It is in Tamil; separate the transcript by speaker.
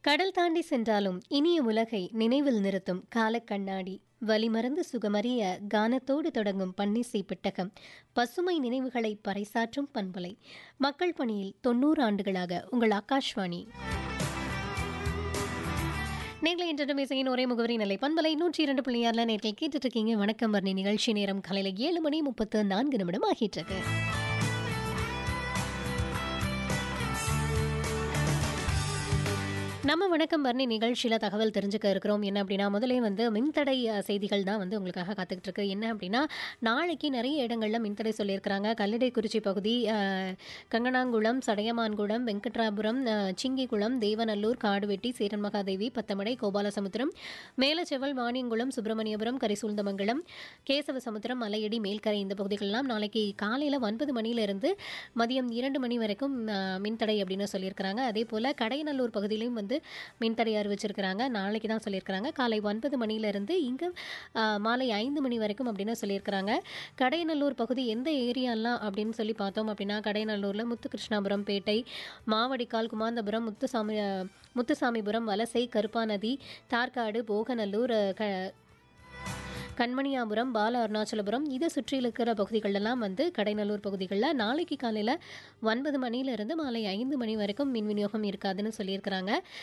Speaker 1: கடல் தாண்டி சென்றாலும் இனிய உலகை நினைவில் நிறுத்தும் காலக்கண்ணாடி வலிமறந்து சுகமறிய கானத்தோடு தொடங்கும் பன்னிசை பெட்டகம் பசுமை நினைவுகளை பறைசாற்றும் பண்பலை மக்கள் பணியில் தொண்ணூறு ஆண்டுகளாக உங்கள் ஆகாஷ்வாணி நேர்களை இன்றைய இசையின் ஒரே முகவரி நிலை பண்பலை நூற்றி இரண்டு புள்ளி ஆறுல நேர்கள் கேட்டுட்டு இருக்கீங்க வணக்கம் வர்ணி நிகழ்ச்சி நேரம் காலையில ஏழு மணி முப்பத்து நான்கு நிமிடம் ஆகிட்டு இருக்கு நம்ம வணக்கம் வர்ணி நிகழ்ச்சியில் தகவல் தெரிஞ்சுக்க இருக்கிறோம் என்ன அப்படின்னா முதலே வந்து மின்தடை அஹ், செய்திகள் தான் வந்து உங்களுக்காக காத்துக்கிட்டு இருக்கு என்ன அப்படின்னா நாளைக்கு நிறைய இடங்களில் மின்தடை சொல்லியிருக்கிறாங்க கல்லடைக்குறிச்சி பகுதி அஹ், கங்கனாங்குளம் சடையமான்குளம் வெங்கட்ராபுரம் அஹ், சிங்கிக்குளம் தேவநல்லூர் காடுவெட்டி சேரன் மகாதேவி பத்தமடை கோபாலசமுத்திரம் மேலச்செவல் வாணியங்குளம் சுப்பிரமணியபுரம் கரிசூழ்ந்தமங்கலம் கேசவசமுத்திரம் மலையடி மேல்கரை இந்த பகுதிகளெல்லாம் நாளைக்கு காலையில் ஒன்பது மணியிலிருந்து மதியம் இரண்டு மணி வரைக்கும் அஹ், மின்தடை அப்படின்னு சொல்லியிருக்கிறாங்க அதே போல் கடையநல்லூர் பகுதியிலையும் வந்து மின்தடை அறிவிச்சிருக்கிறாங்க நாளைக்கு தான் சொல்லியிருக்கிறாங்க காலை ஒன்பது மணியிலிருந்து இங்கே மாலை ஐந்து மணி வரைக்கும் அப்படின்னு சொல்லியிருக்கிறாங்க கடையநல்லூர் பகுதி எந்த ஏரியாலாம் அப்படின்னு சொல்லி பார்த்தோம் அப்படின்னா கடையநல்லூரில் முத்துகிருஷ்ணாபுரம் பேட்டை மாவடிக்கால் குமாந்தபுரம் முத்துசாமி அஹ், முத்துசாமிபுரம் வலசை கருப்பாநதி தார்காடு போகநல்லூர் அஹ், க கண்மணியாபுரம் பால அருணாச்சலபுரம் இதை சுற்றி இருக்கிற பகுதிகளெல்லாம் வந்து கடைநல்லூர் பகுதிகளில் நாளைக்கு காலையில் ஒன்பது மணியிலிருந்து மாலை ஐந்து மணி வரைக்கும் மின் விநியோகம் இருக்காதுன்னு சொல்லியிருக்கிறாங்க